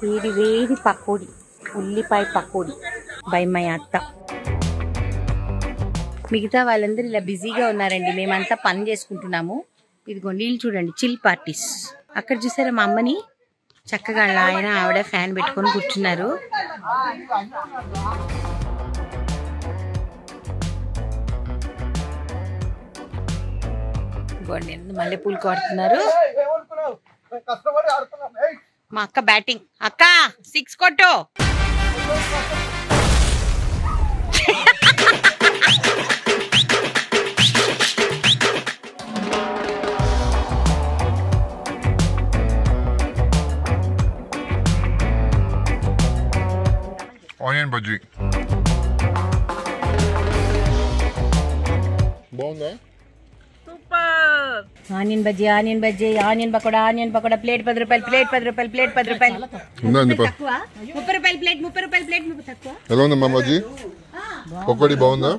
వేడి వేడి పకోడి ఉల్లిపాయ పకోడి బై మై అత్త మిగతా వాళ్ళందరూ ఇలా బిజీగా ఉన్నారండి మేమంతా పని చేసుకుంటున్నాము ఇదిగో నీళ్ళు చూడండి చిల్ పార్టీస్ అక్కడ చూసారా మా అమ్మని చక్కగా వాళ్ళ ఆయన ఆవిడ ఫ్యాన్ పెట్టుకొని కూర్చున్నారు ఇదిగోండి మల్లెపూలు కొడుతున్నారు మా అక్క బ్యాటింగ్ అక్క సిక్స్ కొట్టు ఆనియన్ బజ్జీ బాగుందా onion bajji onion bajji onion pakoda onion pakoda plate పది రూపాయలు ప్లేట్ పది రూపాయలు ప్లేట్ పది రూపాయలు ఉందా అండి ప- తక్కువ ముప్పై రూపాయలు ప్లేట్ ముప్పై రూపాయలు ప్లేట్ ముప్పై తక్కువ ఎలా ఉందమ్మా బజ్జీ పకోడీ బాగుందా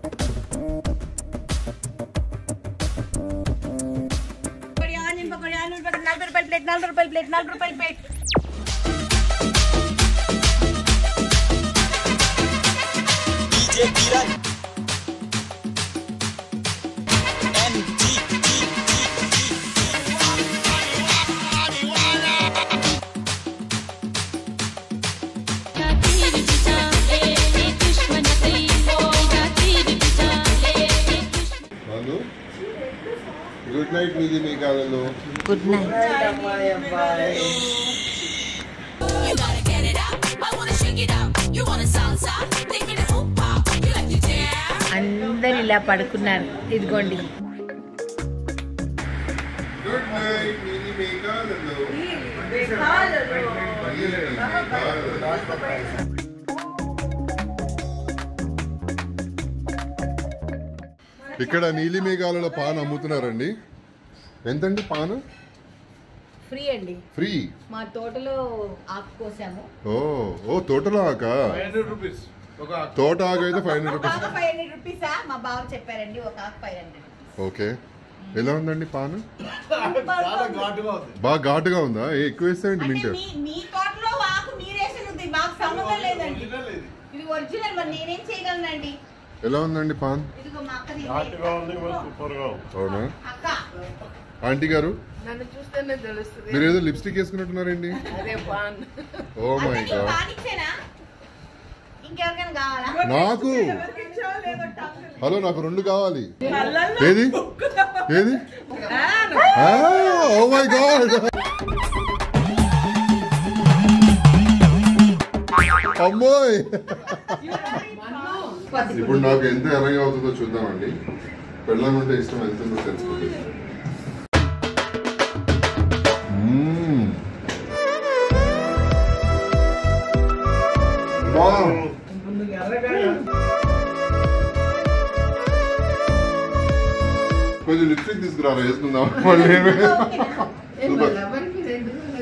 పకోడీ, ఆనియన్ పకోడీ ఆనియన్ పకోడీ నలభై రూపాయలు ప్లేట్ నలభై రూపాయలు ప్లేట్ నలభై రూపాయలు ప్లేట్ వాళ్ళు గుడ్ నైట్ మీది మీ కాలంలో good night You gotta get it up. I wanna shake it up. You wanna salsa? Take me to hoop hop. You like to dance? అందరు ఇలా పడుకున్నారు ఇదిగోండి గుడ్ నైట్ మీది మీ కాలంలో ఇక్కడ నీలి మేఘాలలో పాన్ అమ్ముతున్నారండి ఎంతండి పాను ఫ్రీ అండి ఫ్రీ మా తోటలో ఆకు కోసాము ఓ ఓ తోటలో ఆక తోట ఆకు అయితే five hundred rupees five hundred రూపీసా మా బావ చెప్పారండి ఒక ఆకు ఫైవ్ హండ్రెడ్ ఓకే ఎలా ఉందండి పాను బాగా ఘాటుగా ఉందా ఏ, ఎక్కువ వేస్తాయండి మింట్ మీ మీ తోటలో ఆకు మీరేసినది మాకు సంబంధం లేదండి ఇది ఒరిజినల్ మరి నేనేం చేయగలనండి ఎలా ఉందండి పాన్ ఇదిగో మా అక్క అవునా అక్క ఆంటీ గారు నన్ను చూస్తేనే తెలుస్తుంది మీరు ఏదో లిప్స్టిక్ వేసుకున్నట్టున్నారండి అదే పాన్ ఓ మై అంటే నీకు గాడ్ కానిచ్చేనా ఇంకెవరికైనా కావాలా నాకు హలో నాకు రెండు కావాలి ఏది ఏది ఓ మై గాడ్ అమ్మోయ్ ఇప్పుడు నాకు ఎంత ఎర్రగా అవుతుందో చూద్దామండి పెళ్ళం ఉంటే ఇష్టం ఎంత ఉందో తెలుసుకుంటుంది మ్మ్. బా కొంచెం లిప్స్టిక్ తీసుకురారా వేసుకుందాం మళ్ళీ ఓకేనా సూపర్ ఎవరికి రెండు